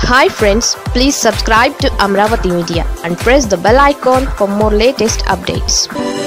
hi friends please subscribe to Amaravati media and press the bell icon for more latest updates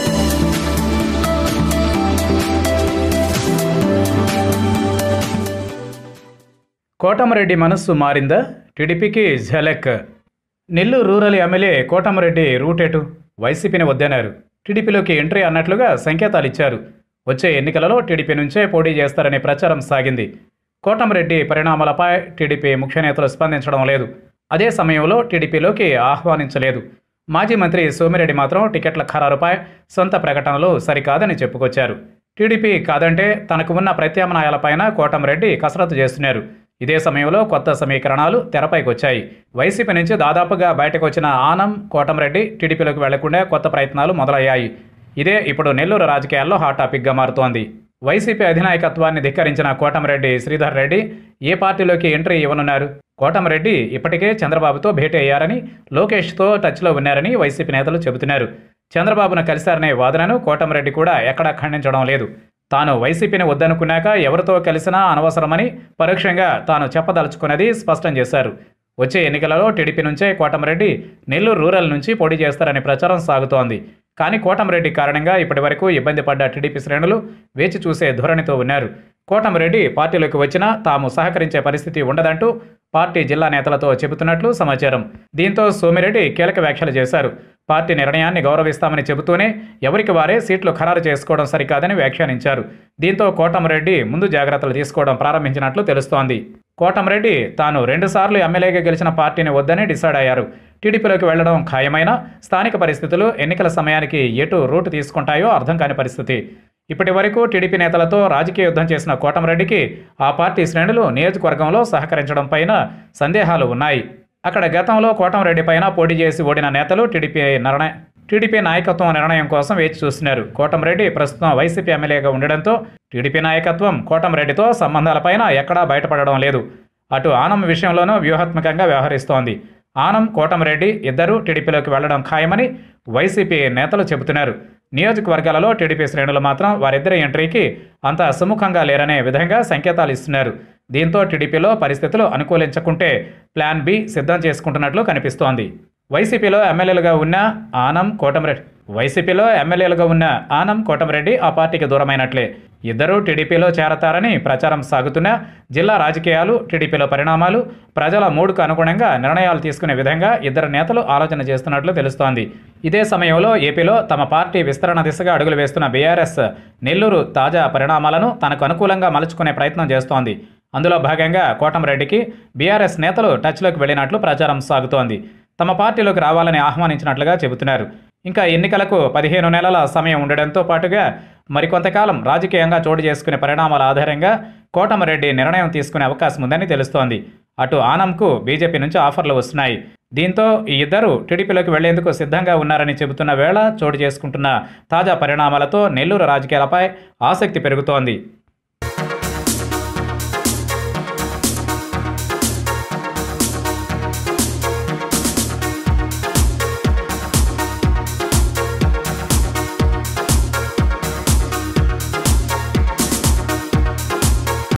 Kotamreddy మనస్సు మారిందా టీడీపీకి ఝలక్ Nellore rural MLA Kotamreddy రూటెటు వైసీపీని వద్దన్నారు టీడీపీలోకి ఎంట్రీ అన్నట్లుగా సంకేతాలు ఇచ్చారు వచ్చే ఎన్నికలలో టీడీపీ నుంచే పోటీ చేస్తారనే ప్రచారం సాగింది కోటమరెడ్డి పరిణామాలపై టీడీపీ ముఖ్య నేతలు స్పందించడం లేదు అదే సమయంలో టీడీపీలోకి ఆహ్వానించలేదు మాజీ మంత్రి సోమిరెడ్డి మాత్రం టికెట్ల ఖరారుపై సొంత ప్రకటనలు సరికాదని చెప్పుకొచ్చారు టీడీపీ కాదంటే తనకు ఉన్న ప్రత్యామ్నాయాలపైన కోటంరెడ్డి కసరత్తు చేస్తున్నారు ఇదే సమయంలో కొత్త సమీకరణాలు తెరపైకి వచ్చాయి వైసీపీ నుంచి దాదాపుగా బయటకు వచ్చిన ఆనం కోటంరెడ్డి టీడీపీలోకి వెళ్లకుండా కొత్త ప్రయత్నాలు మొదలయ్యాయి ఇదే ఇప్పుడు నెల్లూరు రాజకీయాల్లో హాట్ టాపిక్గా మారుతోంది వైసీపీ అధినాయకత్వాన్ని ధిక్కరించిన కోటంరెడ్డి శ్రీధర్ రెడ్డి ఏ పార్టీలోకి ఎంట్రీ ఇవ్వనున్నారు కోటంరెడ్డి ఇప్పటికే చంద్రబాబుతో భేటీ అయ్యారని లోకేష్తో టచ్లో ఉన్నారని వైసీపీ నేతలు చెబుతున్నారు చంద్రబాబును కలిశారనే వాదనను కోటంరెడ్డి కూడా ఎక్కడా ఖండించడం లేదు తాను వైసీపీని వద్దనుకున్నాక ఎవరితో కలిసినా అనవసరమని పరోక్షంగా తాను చెప్పదలుచుకున్నది స్పష్టం చేశారు వచ్చే ఎన్నికలలో టీడీపీ నుంచే కోటంరెడ్డి నెల్లూరు రూరల్ నుంచి పోటీ చేస్తారనే ప్రచారం సాగుతోంది కానీ కోటంరెడ్డి కారణంగా ఇప్పటివరకు ఇబ్బంది పడ్డ టీడీపీ శ్రేణులు వేచి చూసే ధోరణితో ఉన్నారు కోటంరెడ్డి పార్టీలోకి వచ్చినా తాము సహకరించే పరిస్థితి ఉండదంటూ పార్టీ జిల్లా నేతలతో చెబుతున్నట్లు సమాచారం దీంతో సోమిరెడ్డి కీలక వ్యాఖ్యలు చేశారు పార్టీ నిర్ణయాన్ని గౌరవిస్తామని చెబుతూనే ఎవరికి వారే సీట్లు ఖరారు చేసుకోవడం సరికాదని వ్యాఖ్యానించారు దీంతో కోటంరెడ్డి ముందు జాగ్రత్తలు తీసుకోవడం ప్రారంభించినట్లు తెలుస్తోంది కోటంరెడ్డి తాను రెండుసార్లు ఎమ్మెల్యేగా గెలిచిన పార్టీని వద్దని డిసైడ్ అయ్యారు టీడీపీలోకి వెళ్లడం ఖాయమైన స్థానిక పరిస్థితులు ఎన్నికల సమయానికి ఎటు రూటు తీసుకుంటాయో అర్థం కాని పరిస్థితి ఇప్పటి వరకు టీడీపీ నేతలతో రాజకీయ యుద్ధం చేసిన కోటంరెడ్డికి ఆ పార్టీ శ్రేణులు నియోజకవర్గంలో సహకరించడం పైన సందేహాలు ఉన్నాయి అక్కడ గతంలో కోటంరెడ్డి పైన పోటీ చేసి ఓడిన నేతలు టీడీపీ నిర్ణయం టీడీపీ నాయకత్వం నిర్ణయం కోసం వేచి చూస్తున్నారు కోటంరెడ్డి ప్రస్తుతం వైసీపీ ఎమ్మెల్యేగా ఉండడంతో టీడీపీ నాయకత్వం కోటంరెడ్డితో సంబంధాలపైన ఎక్కడా బయటపడడం లేదు అటు ఆనం విషయంలోనూ వ్యూహాత్మకంగా వ్యవహరిస్తోంది ఆనం కోటంరెడ్డి ఇద్దరూ టీడీపీలోకి వెళ్లడం ఖాయమని వైసీపీ నేతలు చెబుతున్నారు నియోజకవర్గాలలో టీడీపీ శ్రేణులు మాత్రం వారిద్దరి ఎంట్రీకి అంత సుముఖంగా లేరనే విధంగా సంకేతాలు ఇస్తున్నారు దీంతో టీడీపీలో పరిస్థితులు అనుకూలించకుంటే ప్లాన్ బి సిద్ధం చేసుకుంటున్నట్లు కనిపిస్తోంది వైసీపీలో ఎమ్మెల్యేలుగా ఉన్న ఆనం కోటమిరెడ్డి వైసీపీలో ఎమ్మెల్యేలుగా ఉన్న ఆనం కోటమిరెడ్డి ఆ పార్టీకి దూరమైనట్లే ఇద్దరూ టీడీపీలో చేరతారని ప్రచారం సాగుతున్నా జిల్లా రాజకీయాలు టీడీపీలో పరిణామాలు ప్రజల మూడుకు అనుగుణంగా నిర్ణయాలు తీసుకునే విధంగా ఇద్దరు నేతలు ఆలోచన చేస్తున్నట్లు తెలుస్తోంది ఇదే సమయంలో ఏపీలో తమ పార్టీ విస్తరణ దిశగా అడుగులు వేస్తున్న బీఆర్ఎస్ నెల్లూరు తాజా పరిణామాలను తనకు అనుకూలంగా మలుచుకునే ప్రయత్నం చేస్తోంది అందులో భాగంగా కోటంరెడ్డికి బీఆర్ఎస్ నేతలు టచ్లోకి వెళ్ళినట్లు ప్రచారం సాగుతోంది తమ పార్టీలోకి రావాలని ఆహ్వానించినట్లుగా చెబుతున్నారు ఇంకా ఎన్నికలకు పదిహేను నెలల సమయం ఉండడంతో పాటుగా మరికొంతకాలం రాజకీయంగా చోటు చేసుకునే పరిణామాల ఆధారంగా కోటమరెడ్డి నిర్ణయం తీసుకునే అవకాశం ఉందని తెలుస్తోంది అటు ఆనంకు బీజేపీ నుంచి ఆఫర్లు వస్తున్నాయి దీంతో ఈ ఇద్దరు టీడీపీలోకి వెళ్లేందుకు సిద్ధంగా ఉన్నారని చెబుతున్న వేళ చోటు చేసుకుంటున్న తాజా పరిణామాలతో నెల్లూరు రాజకీయాలపై ఆసక్తి పెరుగుతోంది